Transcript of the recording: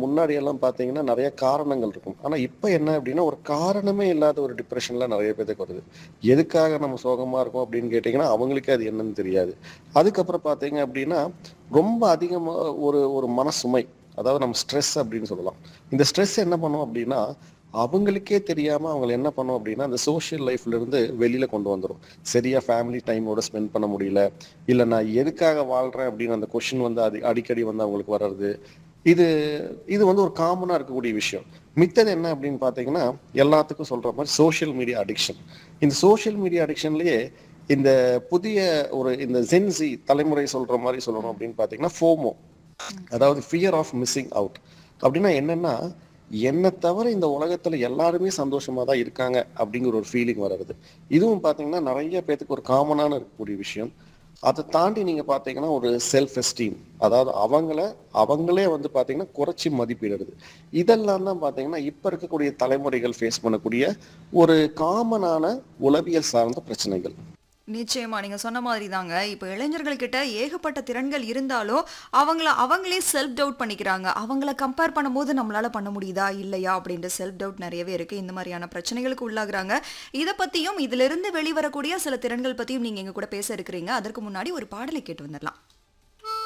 முன்னாடி எல்லாம் பார்த்தீங்கன்னா நிறைய காரணங்கள் இருக்கும் ஆனா இப்ப என்ன அப்படின்னா ஒரு காரணமே இல்லாத ஒரு டிப்ரெஷன்ல நிறைய பேருக்கு வருது எதுக்காக நம்ம சோகமா இருக்கோம் அப்படின்னு கேட்டிங்கன்னா அவங்களுக்கே அது என்னன்னு தெரியாது அதுக்கப்புறம் பார்த்தீங்க அப்படின்னா ரொம்ப அதிகமா ஒரு ஒரு மனசுமை அதாவது நம்ம ஸ்ட்ரெஸ் அப்படின்னு சொல்லலாம் இந்த ஸ்ட்ரெஸ் என்ன பண்ணும் அப்படின்னா அவங்களுக்கே தெரியாம அவங்க என்ன பண்ணும் அப்படின்னா அந்த சோஷியல் லைஃப்ல இருந்து வெளியில கொண்டு வந்துரும் சரியா ஃபேமிலி டைமோட ஸ்பெண்ட் பண்ண முடியல இல்ல நான் எதுக்காக வாழ்றேன் அப்படின்னு அந்த கொஷின் வந்து அது அடிக்கடி வந்து அவங்களுக்கு வர்றது இது இது வந்து ஒரு காமனா இருக்கக்கூடிய விஷயம் மித்தது என்ன அப்படின்னு பாத்தீங்கன்னா எல்லாத்துக்கும் சொல்ற மாதிரி சோஷியல் மீடியா அடிக்ஷன் இந்த சோஷியல் மீடியா அடிக்ஷன்லயே இந்த புதிய ஒரு இந்த ஜென்சி தலைமுறை சொல்ற மாதிரி சொல்லணும் அப்படின்னு பாத்தீங்கன்னா ஃபோமோ அதாவது ஃபியர் ஆஃப் மிஸ்ஸிங் அவுட் அப்படின்னா என்னன்னா என்னை தவிர இந்த உலகத்துல எல்லாருமே சந்தோஷமா தான் இருக்காங்க அப்படிங்கிற ஒரு ஃபீலிங் வர்றது இதுவும் பாத்தீங்கன்னா நிறைய பேத்துக்கு ஒரு காமனான இருக்கக்கூடிய விஷயம் அதை தாண்டி நீங்க பாத்தீங்கன்னா ஒரு செல்ஃப் எஸ்டீம் அதாவது அவங்கள அவங்களே வந்து பாத்தீங்கன்னா குறைச்சி மதிப்பிடுறது இதெல்லாம் தான் பாத்தீங்கன்னா இப்ப இருக்கக்கூடிய தலைமுறைகள் ஃபேஸ் பண்ணக்கூடிய ஒரு காமனான உளவியல் சார்ந்த பிரச்சனைகள் நிச்சயமா நீங்க சொன்ன மாதிரி தாங்க இப்போ இளைஞர்கள் கிட்ட ஏகப்பட்ட திறன்கள் இருந்தாலும் அவங்கள அவங்களே செல்ஃப் டவுட் பண்ணிக்கிறாங்க அவங்கள கம்பேர் பண்ணும்போது நம்மளால பண்ண முடியுதா இல்லையா அப்படின்ற செல்ஃப் டவுட் நிறையவே இருக்கு இந்த மாதிரியான பிரச்சனைகளுக்கு உள்ளாகுறாங்க இதை பத்தியும் இதுல இருந்து வெளிவரக்கூடிய சில திறன்கள் பத்தியும் நீங்க எங்க கூட பேச இருக்கிறீங்க அதற்கு முன்னாடி ஒரு பாடலை கேட்டு வந்துடலாம்